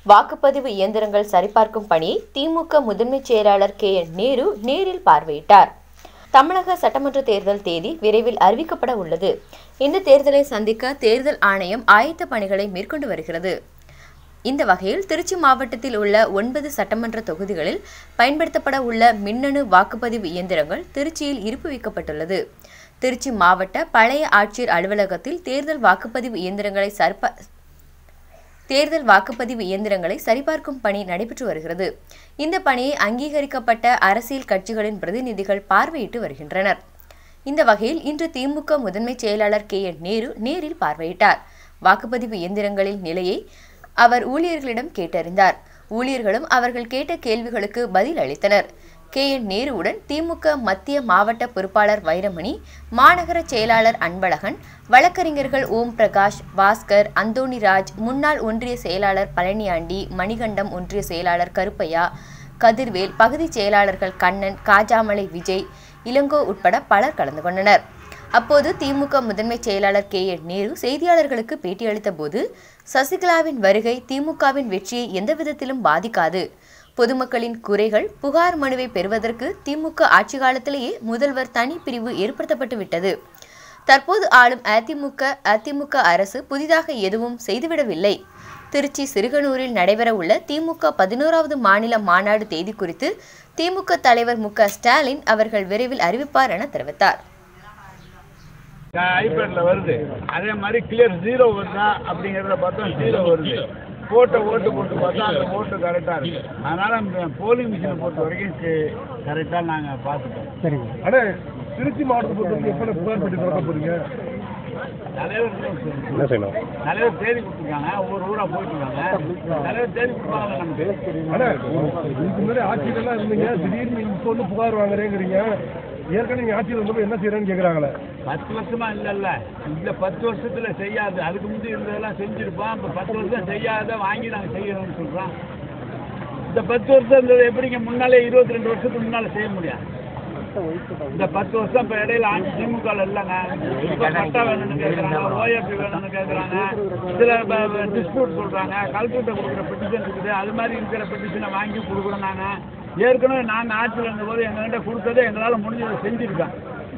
வாக்குப்பதிவு இயந்திரங்கள் சரிபார்க்கும் பணியை திமுக முதன்மைச் செயலாளர் கே என் நேரு நேரில் பார்வையிட்டார் தமிழக சட்டமன்ற தேர்தல் தேதி விரைவில் அறிவிக்கப்பட உள்ளது இந்த தேர்தலை சந்திக்க தேர்தல் ஆணையம் ஆயத்த பணிகளை மேற்கொண்டு வருகிறது இந்த வகையில் திருச்சி மாவட்டத்தில் உள்ள ஒன்பது சட்டமன்ற தொகுதிகளில் பயன்படுத்தப்பட உள்ள மின்னணு வாக்குப்பதிவு இயந்திரங்கள் திருச்சியில் இருப்பு வைக்கப்பட்டுள்ளது திருச்சி மாவட்ட பழைய ஆட்சியர் அலுவலகத்தில் தேர்தல் வாக்குப்பதிவு இயந்திரங்களை சரிபா தேர்தல் வாக்குப்பதிவு இயந்திரங்களை சரிபார்க்கும் பணி நடைபெற்று வருகிறது இந்த பணியை அங்கீகரிக்கப்பட்ட அரசியல் கட்சிகளின் பிரதிநிதிகள் பார்வையிட்டு வருகின்றனர் இந்த வகையில் இன்று திமுக முதன்மைச் செயலாளர் கே என் நேரு நேரில் பார்வையிட்டார் வாக்குப்பதிவு இயந்திரங்களின் நிலையை அவர் ஊழியர்களிடம் கேட்டறிந்தார் ஊழியர்களும் அவர்கள் கேட்ட கேள்விகளுக்கு பதில் அளித்தனர் கே என் நேருவுடன் திமுக மத்திய மாவட்ட பொறுப்பாளர் வைரமணி மாநகர செயலாளர் அன்பழகன் வழக்கறிஞர்கள் ஓம் பிரகாஷ் பாஸ்கர் அந்தோணிராஜ் முன்னாள் ஒன்றிய செயலாளர் பழனியாண்டி மணிகண்டம் ஒன்றிய செயலாளர் கருப்பையா கதிர்வேல் பகுதி செயலாளர்கள் கண்ணன் காஜாமலை விஜய் இளங்கோ உட்பட பலர் கலந்து கொண்டனர் அப்போது திமுக முதன்மைச் செயலாளர் கே என் நேரு செய்தியாளர்களுக்கு பேட்டியளித்த போது சசிகலாவின் வருகை திமுகவின் வெற்றியை எந்த விதத்திலும் பாதிக்காது பொதுமக்களின் குறைகள் புகார் மனுவை பெறுவதற்கு திமுக ஆட்சி காலத்திலேயே முதல்வர் தனி பிரிவு ஏற்படுத்தப்பட்டு விட்டது தற்போது ஆளும் அதிமுக அதிமுக அரசு புதிதாக எதுவும் செய்துவிடவில்லை திருச்சி சிறுகனூரில் நடைபெறவுள்ள திமுக பதினோராவது மாநில மாநாடு தேதி குறித்து திமுக தலைவர் மு க ஸ்டாலின் அவர்கள் விரைவில் அறிவிப்பார் என தெரிவித்தார் ஐபேட்ல வருது அதே மாதிரி கிளியர் ஜீரோ வருதா அப்படிங்கிறத பார்த்தா ஜீரோ வருது போட்ட ஓட்டு போட்டு பார்த்தா அந்த ஓட்டு கரெக்டாக இருக்கு அதனால இந்த போலிங் மிஷினை பொறுத்த வரைக்கும் கரெக்டாக நாங்கள் பார்த்துட்டோம் சரிங்க அண்ணா திருச்சி மாவட்டத்தை பொறுத்தவரைக்கும் எப்போ புகார் பெட்டி திறக்க போறீங்க தலைவர் என்ன செய்யணும் தலைவர் தேதி கொடுத்துருக்காங்க ஒவ்வொரு ஊராக போயிட்டு இருக்காங்க தலைவர் தேதி கொடுப்பாங்க நமக்கு அண்ணா இதுக்கு முன்னாடி ஆட்சியிலலாம் இருந்தீங்க திடீர்னு இப்போ வந்து புகார் வாங்குறேங்கிறீங்க ஏற்கனவே நீங்க ஆட்சியில் இருந்தப்போ என்ன செய்யறேன்னு கேட்குறாங்களே பத்து வருஷமா இல்லைல்ல இந்த பத்து வருஷத்துல செய்யாது அதுக்கு முந்தி இருந்ததெல்லாம் செஞ்சிருப்போம் இப்போ பத்து வருஷம் செய்யாத வாங்கி நாங்கள் செய்யறோம்னு சொல்றோம் இந்த பத்து வருஷம் இருந்தது எப்படிங்க முன்னாலே இருபத்தி ரெண்டு வருஷத்துக்கு முன்னால செய்ய முடியாது இந்த பத்து வருஷம் இப்போ இடையில ஆட்சி திமுக இல்லைங்க இப்போ பட்டா வேணும்னு கேட்குறாங்க ஓஎப்பி வேணும்னு கேட்குறாங்க சில டிஸ்பியூட் சொல்றாங்க கலெக்டர்கிட்ட கொடுக்குற பெட்டிஷன் இருக்குது அது மாதிரி இருக்கிற பெட்டிஷனை வாங்கி கொடுக்குறோம் நாங்கள் ஏற்கனவே நாங்கள் ஆட்சியில் இருந்தபோது எங்ககிட்ட கொடுத்ததை எங்களால் முடிஞ்சதை செஞ்சுருக்கோம்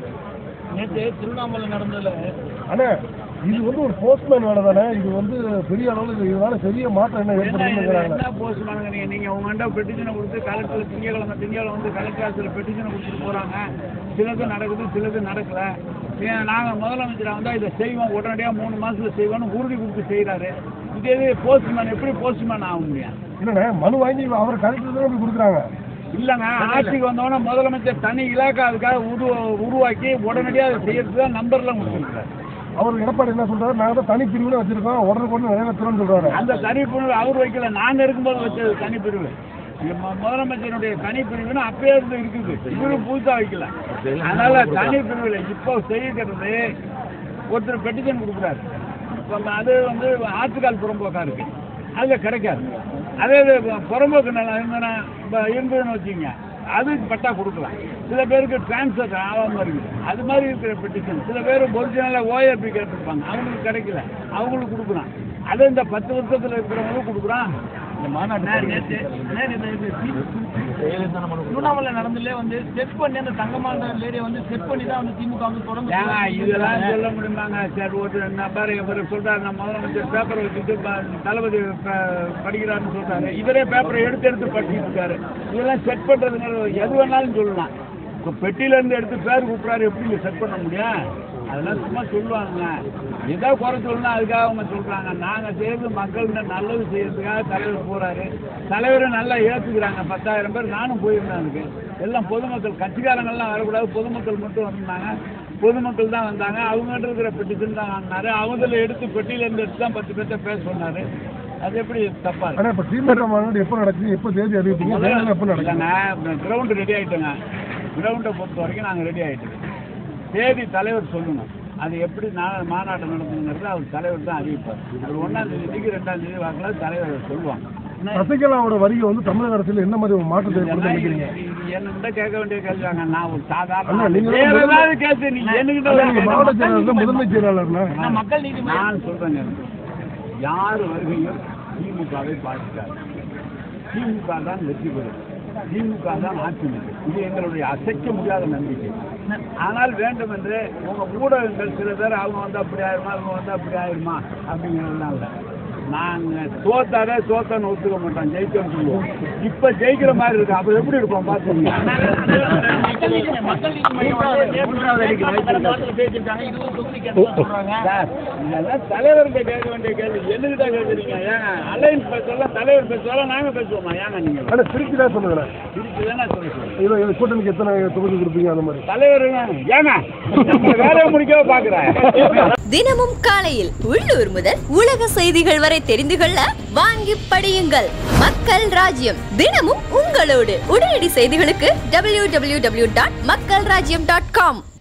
நேற்று திருவண்ணாமலை நடந்ததில் அண்ணா இது வந்து ஒரு போஸ்ட்மேன் வேலை தானே இது வந்து பெரிய அளவில் இது இதனால பெரிய மாற்றம் என்ன என்ன ஏற்படுத்துங்கிறாங்க என்ன போஸ்ட் பண்ணுங்க நீங்க உங்கள்கிட்ட பெட்டிஷனை கொடுத்து கலெக்டர் திங்கக்கிழமை திங்கக்கிழமை வந்து கலெக்டர் ஆஃபீஸில் பெட்டிஷனை கொடுத்துட்டு போறாங்க சிலது நடக்குது சிலது நடக்கல ஏன் நாங்கள் முதலமைச்சராக வந்தால் இதை செய்வோம் உடனடியாக மூணு மாசத்துல செய்வோம்னு உறுதி கொடுத்து செய்கிறாரு இதே இது போஸ்ட்மேன் எப்படி போஸ்ட்மேன் ஆக முடியும் இல்லைண்ணே மனு வாங்கி அவர் கலெக்டர் தானே போய் கொடுக்குறாங்க இல்லைங்க ஆட்சிக்கு வந்தோடனே முதலமைச்சர் தனி இலாக்கா அதுக்காக உரு உருவாக்கி உடனடியாக அதை செய்யறதுக்கு தான் நம்பர்லாம் கொடுத்துருக்காரு அவர் எடப்பாடி என்ன சொல்றாரு நாங்கள் தான் தனி பிரிவுல வச்சிருக்கோம் உடனுக்குடன் நிறைவேற்றுறோம்னு சொல்றாரு அந்த தனிப்பிரிவு அவர் வைக்கல நாங்க இருக்கும்போது வச்சது தனிப்பிரிவு இங்க மு- முதலமைச்சருடைய தனிப்பிரிவுன்னு அப்பயே இருந்து இருக்குது இவரும் புதுசா வைக்கல அதனால தனிப்பிரிவுல இப்போ செய்கிறது ஒருத்தர் பெட்டிஷன் கொடுக்குறாரு இப்போ அது வந்து ஆற்றுக்கால் புறம்போக்கா இருக்கு அதுல கிடைக்காது அதே இது புறம்போக்கு நிலம் இருந்தனா இப்போ இருந்ததுன்னு வச்சுங்க அதுக்கு பட்டா கொடுக்கலாம் சில பேருக்கு டிரான்ஸ்ஃபர் ஆகாமல் இருக்குது அது மாதிரி இருக்கிற பெட்டிஷன் சில பேர் ஒரிஜினலாக ஓஏபி கேட்டிருப்பாங்க அவங்களுக்கு கிடைக்கல அவங்களுக்கு கொடுக்குறான் அதே இந்த பத்து வருஷத்தில் இருக்கிறவங்களுக்கு கொடுக்குறான் இந்த மாநாடு நேற்று திருவண்ணாமலை நடந்ததுல வந்து செட் பண்ணி அந்த தங்கமான லேடியை வந்து செட் பண்ணி தான் வந்து திமுக வந்து தொடர்ந்து ஏங்க இதெல்லாம் சொல்ல முடியுமாங்க சரி ஒரு நம்பர் இவர் சொல்றாரு நான் முதலமைச்சர் பேப்பரை வச்சுட்டு ப- தளபதி ப- படிக்கிறாருன்னு சொல்றாரு இவரே பேப்பரை எடுத்து எடுத்து படிச்சுட்டு இருக்காரு இதெல்லாம் செட் பண்றதுங்க எது வேணாலும் சொல்லலாம் இப்போ பெட்டியில இருந்து எடுத்து பேர் கூப்பிடாரு எப்படி செட் பண்ண முடியும் அதெல்லாம் சும்மா சொல்லுவாங்க ஏதோ குறை சொல்லணும் அதுக்காக அவங்க சொல்றாங்க நாங்க செய்யறது மக்கள்கிட்ட நல்லது செய்யறதுக்காக தலைவர் போறாரு தலைவரை நல்லா ஏத்துக்கிறாங்க பத்தாயிரம் பேர் நானும் போயிருந்தேன் அதுக்கு எல்லாம் பொதுமக்கள் கட்சிக்காரங்கள்லாம் வரக்கூடாது பொதுமக்கள் மட்டும் வந்தாங்க பொதுமக்கள் தான் வந்தாங்க அவங்ககிட்ட இருக்கிற பெட்டிஷன் தான் வாங்கினாரு அவங்கள எடுத்து பெட்டியில இருந்து எடுத்து தான் பத்து பேர்த்த பேச சொன்னாரு அது எப்படி தப்பா இருக்கு? ஆனா இப்ப திமுக மாநாடு எப்போ நடக்குது எப்போ தேதி அறிவிப்பீங்க தேர்தல் எப்போ நடக்குது இல்லைங்க கிரவுண்டு ரெடி ஆயிட்டோங்க கிரவுண்டை பொறுத்த வரைக்கும் நாங்கள் ரெடி ஆயிட்டோம் தேதி தலைவர் சொல்லணும் அது எப்படி நா- மாநாடு நடத்துங்கிறது அவர் தலைவர் தான் அறிவிப்பார் அது ஒன்றாம் தேதிக்கு ரெண்டாம் தேதி வாக்கில் தலைவர் சொல்லுவாங்க சசிகலாவோட வருகை வந்து தமிழக அரசியல் என்ன மாதிரி ஒரு மாற்றத்தை ஏற்படுத்த நினைக்கிறீங்க என்கிட்ட கேட்க வேண்டிய கேள்வியாங்க நான் ஒரு சாதாரண அண்ணா, ஆளு. நீங்க வேற முதல்ல- ஏதாவது கேட்டு நீங்க என்கிட்ட அண்ணா, வந்து நீங்க மாவட்ட செயலாளர் முதன்மை செயலாளர்னா மக்கள் நீதி நான் சொல்றேங்க யார் வருகையும் திமுகவை பாதிக்காது திமுக தான் வெற்றி பெறும் திமுக தான் ஆட்சி நிற்கும். இது எங்களுடைய அசைக்க முடியாத நம்பிக்கை ஆனால் வேண்டும் என்று உங்க ஊடகங்கள் சில பேர் அவங்க வந்து அப்படி ஆயிருமா அவங்க வந்து அப்படி ஆயிருமா அப்படிங்கிறதுலாம் இல்லை நாங்க தோத்தாவே தோத்தன்னு ஒத்துக்க மாட்டோம் ஜெயிக்கன்னு சொல்லுவோம் இப்ப ஜெயிக்கிற மாதிரி இருக்கு அப்ப எப்படி இருப்போம் பாத்துக்கோங்க மக்கள் நீதி மக்கள் நீதி மையம் வந்து மூன்றாவது அடிக்கு வாய்ப்பு கடந்த இருக்கு. வாரத்துல பேசியிருக்காங்க இருபது தொகுதி கேட்டதா சொல்றாங்க சார், இதெல்லாம் தலைவர்கிட்ட கேட்க வேண்டிய கேள்வி என்னகிட்ட கேட்குறீங்க ஏங்க அலையன்ஸ் பேசலாம் தலைவர் பேசுவாரா நாங்க பேசுவோமா ஏங்க நீங்க ஆனால் திருச்சி தான் சொல்லுங்களேன் திருப்பி தானே சொல்லுங்க இது இது கூட்டணிக்கு எத்தனை தொகுதி கொடுப்பீங்க அந்த மாதிரி தலைவருங்க ஏங்க நம்ம வேலையை முடிக்கவே பாக்குறேன் தினமும் காலையில் உள்ளூர் முதல் உலக செய்திகள் வரை தெரிந்து கொள்ள வாங்கி படியுங்கள் மக்கள் ராஜ்யம் தினமும் உங்களோடு உடனடி செய்திகளுக்கு www.மக்கள்ராஜ்யம்.com டாட் மக்கள் ராஜ்யம் டாட் காம்